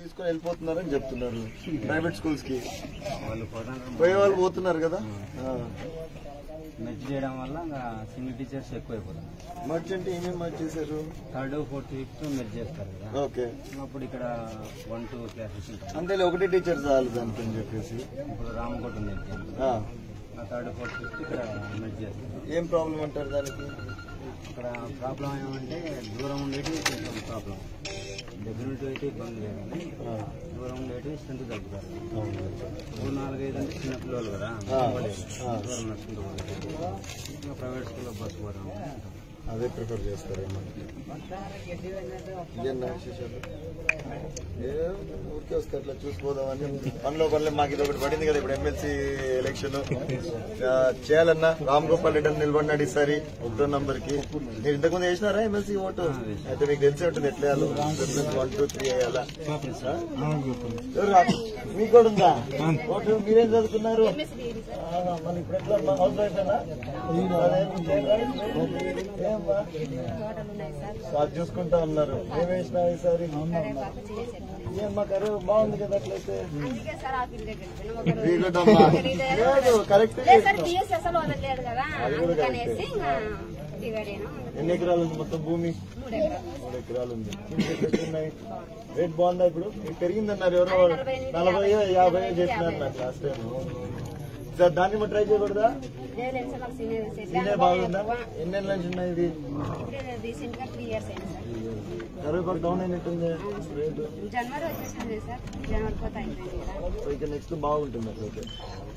తీసుకొని వెళ్ళిపోతున్నారని చెప్తున్నారు private schools కి వాళ్ళు పోతారు పోయే వాళ్ళు పోతున్నారు కదా మెచ్ చేయడం వల్ల ఇంకా సింగిల్ టీచర్స్ ఎక్కువైపోతారు మర్చి అంటే ఏమేమి మర్చి చేశారు థర్డ్ ఫోర్త్ ఫిఫ్త్ మెచ్ చేస్తారు కదా ఓకే అప్పుడు ఇక్కడ వన్ టూ క్లాసెస్ ఉంటాయి అంతే ఒకటి టీచర్ చాలు దానికి అని చెప్పేసి ఇప్పుడు రామకోట ఉంది exam. ఆ, ఆ థర్డ్ ఫోర్త్ ఫిఫ్త్ ఇక్కడ మెచ్ చేస్తారు ఏం ప్రాబ్లం అంటారు దానికి ఇక్కడ ప్రాబ్లం ఏమంటే దూరం ఉండేటి కొంచెం ప్రాబ్లం దగ్గర నుండి అయితే ఇబ్బంది లేదు కానీ ఆ, దూరం ఉండేటి స్ట్రెంత్ తగ్గుతారు అవును. మూడు నాలుగైదు అంటే చిన్న పిల్లలు కదా ఆ, పోలేరు. ఆ. దూరం నడుచుకుంటూ పోలేరు. ఇంకా ప్రైవేట్ స్కూల్లో బస్సు పోవడం అదే ప్రిఫర్ చేస్తారేమో ఇంకేనా విశేషాలు ఏ ఊరికే వస్తే అట్లా చూసిపోదామని పనిలో పనులు మాకు ఇది ఒకటి పడింది కదా ఇప్పుడు ఎమ్మెల్సీ ఎలక్షన్ ఆ, చేయాలన్నా రామ్ గోపాల్ రెడ్డి అని నిలబడినాడు ఈసారి ఒకటో నంబర్ కి మీరు ఇంతకుముందు వేసినారా ఎమ్మెల్సీ ఓటు అయితే మీకు తెలిసే ఉంటుంది ఎట్లా వేయాలో వన్ టూ త్రీ వేయాలా ఎవరు రా- మీకు కూడా ఉందా ఓటు మీరేం చదువుకున్నారు ఆహా, మరి ఇప్పుడు ఎట్లా మా హౌస్ వైఫ్ ఏనా? అదేం చేయరా? ఏమ్మా? సార్ చూసుకుంటా ఉన్నారు ఏం వేసినా ఈసారి ఏమ్మా కరువు బాగుంది కదా అట్లయితే వీళ్ళటమ్మా. లేదు కరెక్ట్ అది కూడా కరెక్టే. ఎన్ని ఎకరాలు ఉంది మొత్తం భూమి మూడు ఎకరాలు ఉంది ఇంటి చెట్లు ఉన్నాయి రేట్ బాగుందా ఇప్పుడు మీకు పెరిగిందన్నారు ఎవరో నలభై యాభై చెప్పినారు నాకు లాస్ట్ టైం సార్ దాన్ని మరి ట్రై చేయకూడదా సీనే బాగుందా ఎన్ని నెలల నుంచి ఉన్నాయి ఇది రీసెంట్ గా త్రీ ఇయర్స్ అయింది సార్ కరివేపాకు డౌన్ అయినట్టుంది రేటు జనవరి వచ్చేసింది సార్ జనవరి పోతే అయిపోయింది కదా సో ఇక నెక్స్ట్ బాగుంటుంది అట్లయితే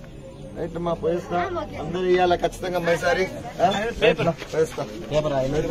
రైట్ మా పోయిస్తా అందరూ ఇవాళ ఖచ్చితంగా మైసారి పోయిస్తా